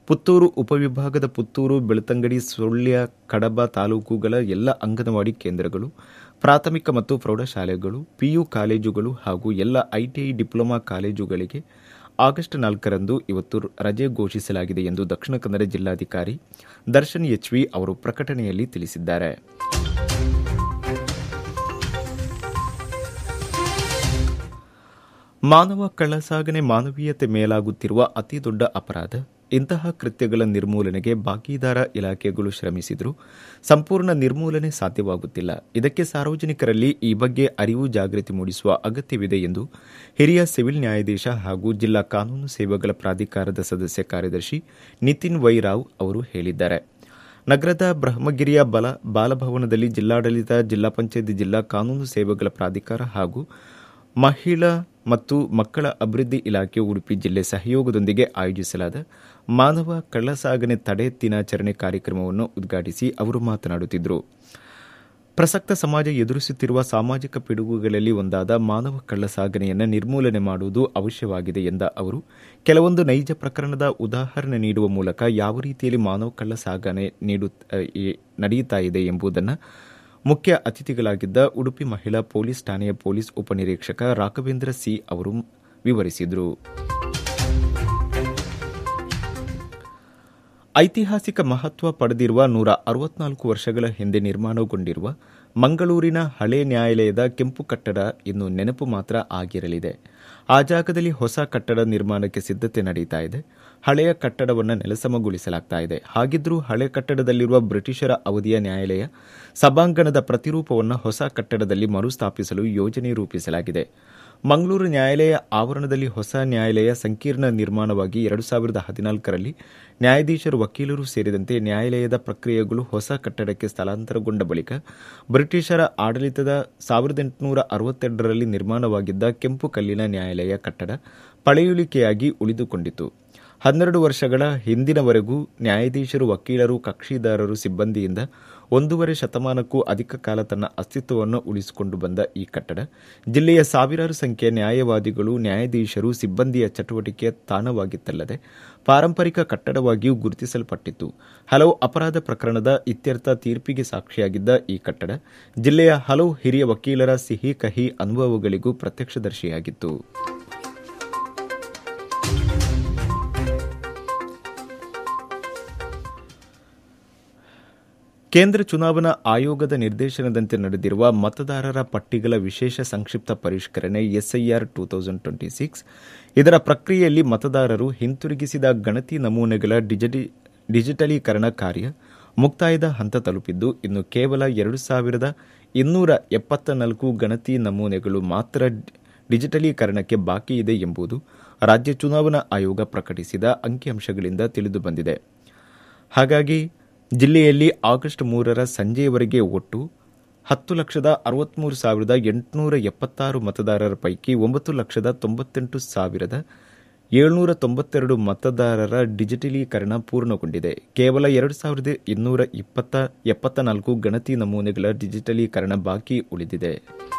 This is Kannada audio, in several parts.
ಪುತ್ತೂರು ಉಪವಿಭಾಗದ ಪುತ್ತೂರು ಬೆಳ್ತಂಗಡಿ ಸುಳ್ಯ ಕಡಬ ತಾಲೂಕುಗಳ ಎಲ್ಲ ಅಂಗನವಾಡಿ ಕೇಂದ್ರಗಳು ಪ್ರಾಥಮಿಕ ಮತ್ತು ಪ್ರೌಢಶಾಲೆಗಳು ಪಿಯು ಕಾಲೇಜುಗಳು ಹಾಗೂ ಎಲ್ಲ ಐಟಿಐ ಡಿಪ್ಲೊಮಾ ಕಾಲೇಜುಗಳಿಗೆ ಆಗಸ್ಟ್ ನಾಲ್ಕರಂದು ಇವತ್ತು ರಜೆ ಘೋಷಿಸಲಾಗಿದೆ ಎಂದು ದಕ್ಷಿಣ ಕನ್ನಡ ಜಿಲ್ಲಾಧಿಕಾರಿ ದರ್ಶನ್ ಎಚ್ವಿ ಅವರು ಪ್ರಕಟಣೆಯಲ್ಲಿ ತಿಳಿಸಿದ್ದಾರೆ ಮಾನವ ಕಳ್ಳಸಾಗಣೆ ಮಾನವೀಯತೆ ಮೇಲಾಗುತ್ತಿರುವ ಅತಿದೊಡ್ಡ ಅಪರಾಧ ಇಂತಹ ಕೃತ್ಯಗಳ ನಿರ್ಮೂಲನೆಗೆ ಬಾಕಿದಾರ ಇಲಾಖೆಗಳು ಶ್ರಮಿಸಿದರೂ ಸಂಪೂರ್ಣ ನಿರ್ಮೂಲನೆ ಸಾಧ್ಯವಾಗುತ್ತಿಲ್ಲ ಇದಕ್ಕೆ ಸಾರ್ವಜನಿಕರಲ್ಲಿ ಈ ಬಗ್ಗೆ ಅರಿವು ಜಾಗೃತಿ ಮೂಡಿಸುವ ಅಗತ್ಯವಿದೆ ಎಂದು ಹಿರಿಯ ಸಿವಿಲ್ ನ್ಯಾಯಾಧೀಶ ಹಾಗೂ ಜಿಲ್ಲಾ ಕಾನೂನು ಸೇವೆಗಳ ಪ್ರಾಧಿಕಾರದ ಸದಸ್ಯ ಕಾರ್ಯದರ್ಶಿ ನಿತಿನ್ ವೈ ರಾವ್ ಅವರು ಹೇಳಿದ್ದಾರೆ ನಗರದ ಬ್ರಹ್ಮಗಿರಿಯ ಬಲ ಬಾಲಭವನದಲ್ಲಿ ಜಿಲ್ಲಾಡಳಿತ ಜಿಲ್ಲಾ ಪಂಚಾಯತ್ ಜಿಲ್ಲಾ ಕಾನೂನು ಸೇವೆಗಳ ಪ್ರಾಧಿಕಾರ ಹಾಗೂ ಮಹಿಳಾ ಮತ್ತು ಮಕ್ಕಳ ಅಭಿವೃದ್ಧಿ ಇಲಾಖೆ ಉಡುಪಿ ಜಿಲ್ಲೆ ಸಹಯೋಗದೊಂದಿಗೆ ಆಯೋಜಿಸಲಾದ ಮಾನವ ಕಳ್ಳಸಾಗಣೆ ತಡೆ ದಿನಾಚರಣೆ ಕಾರ್ಯಕ್ರಮವನ್ನು ಉದ್ಘಾಟಿಸಿ ಅವರು ಮಾತನಾಡುತ್ತಿದ್ದರು ಪ್ರಸಕ್ತ ಸಮಾಜ ಎದುರಿಸುತ್ತಿರುವ ಸಾಮಾಜಿಕ ಪಿಡುಗುಗಳಲ್ಲಿ ಒಂದಾದ ಮಾನವ ಕಳ್ಳಸಾಗಣೆಯನ್ನು ನಿರ್ಮೂಲನೆ ಮಾಡುವುದು ಅವಶ್ಯವಾಗಿದೆ ಎಂದ ಅವರು ಕೆಲವೊಂದು ನೈಜ ಪ್ರಕರಣದ ಉದಾಹರಣೆ ನೀಡುವ ಮೂಲಕ ಯಾವ ರೀತಿಯಲ್ಲಿ ಮಾನವ ಕಳ್ಳಸಾಗಣೆ ನೀಡು ನಡೆಯುತ್ತಾ ಇದೆ ಎಂಬುದನ್ನು ಮುಖ್ಯ ಅತಿಥಿಗಳಾಗಿದ್ದ ಉಡುಪಿ ಮಹಿಳಾ ಪೊಲೀಸ್ ಠಾಣೆಯ ಪೊಲೀಸ್ ಉಪನಿರೀಕ್ಷಕ ರಾಘವೇಂದ್ರ ಸಿ ಅವರು ವಿವರಿಸಿದರು ಐತಿಹಾಸಿಕ ಮಹತ್ವ ಪಡೆದಿರುವ ನೂರ ಅರವತ್ನಾಲ್ಕು ವರ್ಷಗಳ ಹಿಂದೆ ನಿರ್ಮಾಣಗೊಂಡಿರುವ ಮಂಗಳೂರಿನ ಹಳೆ ನ್ಯಾಯಾಲಯದ ಕೆಂಪು ಕಟ್ಟಡ ಇನ್ನು ನೆನಪು ಮಾತ್ರ ಆಗಿರಲಿದೆ ಆ ಜಾಗದಲ್ಲಿ ಹೊಸ ಕಟ್ಟಡ ನಿರ್ಮಾಣಕ್ಕೆ ಸಿದ್ಧತೆ ನಡೀತಾ ಇದೆ ಹಳೆಯ ಕಟ್ಟಡವನ್ನು ನೆಲಸಮಗೊಳಿಸಲಾಗ್ತಾ ಇದೆ ಹಾಗಿದ್ರೂ ಹಳೆ ಕಟ್ಟಡದಲ್ಲಿರುವ ಬ್ರಿಟಿಷರ ಅವಧಿಯ ನ್ಯಾಯಾಲಯ ಸಭಾಂಗಣದ ಪ್ರತಿರೂಪವನ್ನು ಹೊಸ ಕಟ್ಟಡದಲ್ಲಿ ಮರುಸ್ಥಾಪಿಸಲು ಯೋಜನೆ ರೂಪಿಸಲಾಗಿದೆ ಮಂಗಳೂರು ನ್ಯಾಯಾಲಯ ಆವರಣದಲ್ಲಿ ಹೊಸ ನ್ಯಾಯಾಲಯ ಸಂಕೀರ್ಣ ನಿರ್ಮಾಣವಾಗಿ ಎರಡು ಸಾವಿರದ ಹದಿನಾಲ್ಕರಲ್ಲಿ ನ್ಯಾಯಾಧೀಶರು ವಕೀಲರು ಸೇರಿದಂತೆ ನ್ಯಾಯಾಲಯದ ಪ್ರಕ್ರಿಯೆಗಳು ಹೊಸ ಕಟ್ಟಡಕ್ಕೆ ಸ್ಥಳಾಂತರಗೊಂಡ ಬಳಿಕ ಬ್ರಿಟಿಷರ ಆಡಳಿತದ ಸಾವಿರದ ಎಂಟುನೂರ ಅರವತ್ತೆರಡರಲ್ಲಿ ನಿರ್ಮಾಣವಾಗಿದ್ದ ಕೆಂಪು ಕಲ್ಲಿನ ನ್ಯಾಯಾಲಯ ಕಟ್ಟಡ ಪಳೆಯುಳಿಕೆಯಾಗಿ ಉಳಿದುಕೊಂಡಿತು ಹನ್ನೆರಡು ವರ್ಷಗಳ ಹಿಂದಿನವರೆಗೂ ನ್ಯಾಯಾಧೀಶರು ವಕೀಲರು ಕಕ್ಷಿದಾರರು ಸಿಬ್ಬಂದಿಯಿಂದ ಒಂದೂವರೆ ಶತಮಾನಕ್ಕೂ ಅಧಿಕ ಕಾಲ ತನ್ನ ಅಸ್ತಿತ್ವವನ್ನು ಉಳಿಸಿಕೊಂಡು ಬಂದ ಈ ಕಟ್ಟಡ ಜಿಲ್ಲೆಯ ಸಾವಿರಾರು ಸಂಖ್ಯೆಯ ನ್ಯಾಯವಾದಿಗಳು ನ್ಯಾಯಾಧೀಶರು ಸಿಬ್ಬಂದಿಯ ಚಟುವಟಿಕೆಯ ತಾಣವಾಗಿತ್ತಲ್ಲದೆ ಪಾರಂಪರಿಕ ಕಟ್ಟಡವಾಗಿಯೂ ಗುರುತಿಸಲ್ಪಟ್ಟಿತ್ತು ಹಲವು ಅಪರಾಧ ಪ್ರಕರಣದ ಇತ್ಯರ್ಥ ತೀರ್ಪಿಗೆ ಸಾಕ್ಷಿಯಾಗಿದ್ದ ಈ ಕಟ್ಟಡ ಜಿಲ್ಲೆಯ ಹಲವು ಹಿರಿಯ ವಕೀಲರ ಸಿಹಿ ಕಹಿ ಅನುಭವಗಳಿಗೂ ಪ್ರತ್ಯಕ್ಷದರ್ಶಿಯಾಗಿತ್ತು ಕೇಂದ್ರ ಚುನಾವಣಾ ಆಯೋಗದ ನಿರ್ದೇಶನದಂತೆ ನಡೆದಿರುವ ಮತದಾರರ ಪಟ್ಟಿಗಳ ವಿಶೇಷ ಸಂಕ್ಷಿಪ್ತ ಪರಿಷ್ಕರಣೆ SIR two thousand twenty six ಇದರ ಪ್ರಕ್ರಿಯೆಯಲ್ಲಿ ಮತದಾರರು ಹಿಂತಿರುಗಿಸಿದ ಗಣತಿ ನಮೂನೆಗಳ ಡಿಜಿಟಲೀಕರಣ ಕಾರ್ಯ ಮುಕ್ತಾಯದ ಹಂತ ತಲುಪಿದ್ದು ಇನ್ನು ಕೇವಲ ಎರಡು ಸಾವಿರದ ಇನ್ನೂರ ಎಪ್ಪತ್ತ ನಾಲ್ಕು ಗಣತಿ ನಮೂನೆಗಳು ಮಾತ್ರ ಡಿಜಿಟಲೀಕರಣಕ್ಕೆ ಬಾಕಿ ಇದೆ ಎಂಬುದು ರಾಜ್ಯ ಚುನಾವಣಾ ಆಯೋಗ ಪ್ರಕಟಿಸಿದ ಅಂಕಿಅಂಶಗಳಿಂದ ತಿಳಿದುಬಂದಿದೆ ಹಾಗಾಗಿ ಜಿಲ್ಲೆಯಲ್ಲಿ ಆಗಸ್ಟ್ ಮೂರರ ಸಂಜೆಯವರೆಗೆ ಒಟ್ಟು ಹತ್ತು ಲಕ್ಷದ ಅರವತ್ಮೂರು ಸಾವಿರದ ಎಂಟುನೂರ ಎಪ್ಪತ್ತಾರು ಮತದಾರರ ಪೈಕಿ ಒಂಬತ್ತು ಲಕ್ಷದ ತೊಂಬತ್ತೆಂಟು ಸಾವಿರದ ಏಳ್ನೂರ ತೊಂಬತ್ತೆರಡು ಮತದಾರರ ಡಿಜಿಟಲೀಕರಣ ಪೂರ್ಣಗೊಂಡಿದೆ ಕೇವಲ ಎರಡು ಸಾವಿರದ ಇನ್ನೂರ ಇಪ್ಪತ್ತ ಎಪ್ಪತ್ತ ನಾಲ್ಕು ಗಣತಿ ನಮೂನೆಗಳ ಡಿಜಿಟಲೀಕರಣ ಬಾಕಿ ಉಳಿದಿದೆ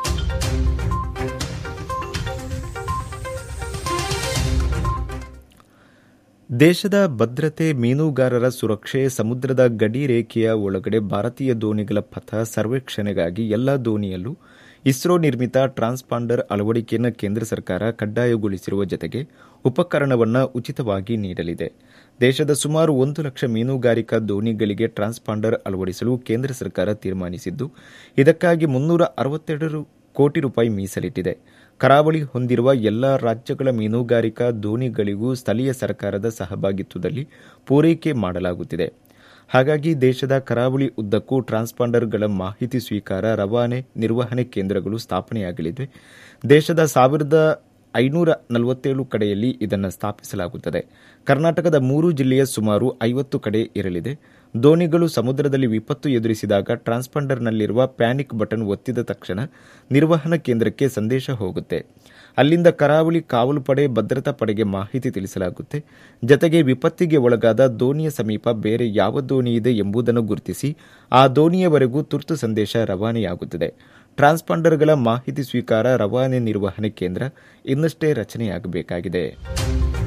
ದೇಶದ ಭದ್ರತೆ ಮೀನುಗಾರರ ಸುರಕ್ಷೆ ಸಮುದ್ರದ ಗಡಿ ರೇಖೆಯ ಒಳಗಡೆ ಭಾರತೀಯ ದೋಣಿಗಳ ಪಥ ಸರ್ವೇಕ್ಷಣೆಗಾಗಿ ಎಲ್ಲ ದೋಣಿಯಲ್ಲೂ ಇಸ್ರೋ ನಿರ್ಮಿತ ಟ್ರಾನ್ಸ್ಪಾಂಡರ್ ಅಳವಡಿಕೆಯನ್ನು ಕೇಂದ್ರ ಸರ್ಕಾರ ಕಡ್ಡಾಯಗೊಳಿಸಿರುವ ಜತೆಗೆ ಉಪಕರಣವನ್ನು ಉಚಿತವಾಗಿ ನೀಡಲಿದೆ ದೇಶದ ಸುಮಾರು ಒಂದು ಲಕ್ಷ ಮೀನುಗಾರಿಕಾ ದೋಣಿಗಳಿಗೆ ಟ್ರಾನ್ಸ್ಪಾಂಡರ್ ಅಳವಡಿಸಲು ಕೇಂದ್ರ ಸರ್ಕಾರ ತೀರ್ಮಾನಿಸಿದ್ದು ಇದಕ್ಕಾಗಿ ಮುನ್ನೂರ ಅರವತ್ತೆರಡು ಕೋಟಿ ರೂಪಾಯಿ ಮೀಸಲಿಟ್ಟಿದೆ ಕರಾವಳಿ ಹೊಂದಿರುವ ಎಲ್ಲಾ ರಾಜ್ಯಗಳ ಮೀನುಗಾರಿಕಾ ದೋಣಿಗಳಿಗೂ ಸ್ಥಳೀಯ ಸರ್ಕಾರದ ಸಹಭಾಗಿತ್ವದಲ್ಲಿ ಪೂರೈಕೆ ಮಾಡಲಾಗುತ್ತಿದೆ ಹಾಗಾಗಿ ದೇಶದ ಕರಾವಳಿ ಉದ್ದಕ್ಕೂ ಟ್ರಾನ್ಸ್ಪಾಂಡರ್ಗಳ ಮಾಹಿತಿ ಸ್ವೀಕಾರ ರವಾನೆ ನಿರ್ವಹಣೆ ಕೇಂದ್ರಗಳು ಸ್ಥಾಪನೆಯಾಗಲಿವೆ ದೇಶದ ಸಾವಿರದ ಐನೂರ ನಲವತ್ತೇಳು ಕಡೆಯಲ್ಲಿ ಇದನ್ನು ಸ್ಥಾಪಿಸಲಾಗುತ್ತದೆ ಕರ್ನಾಟಕದ ಮೂರು ಜಿಲ್ಲೆಯ ಸುಮಾರು ಐವತ್ತು ಕಡೆ ಇರಲಿದೆ ದೋಣಿಗಳು ಸಮುದ್ರದಲ್ಲಿ ವಿಪತ್ತು ಎದುರಿಸಿದಾಗ ಟ್ರಾನ್ಸ್ಪಾಂಡರ್ನಲ್ಲಿರುವ ಪ್ಯಾನಿಕ್ ಬಟನ್ ಒತ್ತಿದ ತಕ್ಷಣ ನಿರ್ವಹಣಾ ಕೇಂದ್ರಕ್ಕೆ ಸಂದೇಶ ಹೋಗುತ್ತೆ ಅಲ್ಲಿಂದ ಕರಾವಳಿ ಕಾವಲು ಪಡೆ ಭದ್ರತಾ ಪಡೆಗೆ ಮಾಹಿತಿ ತಿಳಿಸಲಾಗುತ್ತೆ ಜತೆಗೆ ವಿಪತ್ತಿಗೆ ಒಳಗಾದ ದೋಣಿಯ ಸಮೀಪ ಬೇರೆ ಯಾವ ದೋಣಿ ಇದೆ ಎಂಬುದನ್ನು ಗುರುತಿಸಿ ಆ ದೋಣಿಯವರೆಗೂ ತುರ್ತು ಸಂದೇಶ ರವಾನೆಯಾಗುತ್ತದೆ ಟ್ರಾನ್ಸ್ಪಾಂಡರ್ಗಳ ಮಾಹಿತಿ ಸ್ವೀಕಾರ ರವಾನೆ ನಿರ್ವಹಣೆ ಕೇಂದ್ರ ಇನ್ನಷ್ಟೇ ರಚನೆಯಾಗಬೇಕಾಗಿದೆ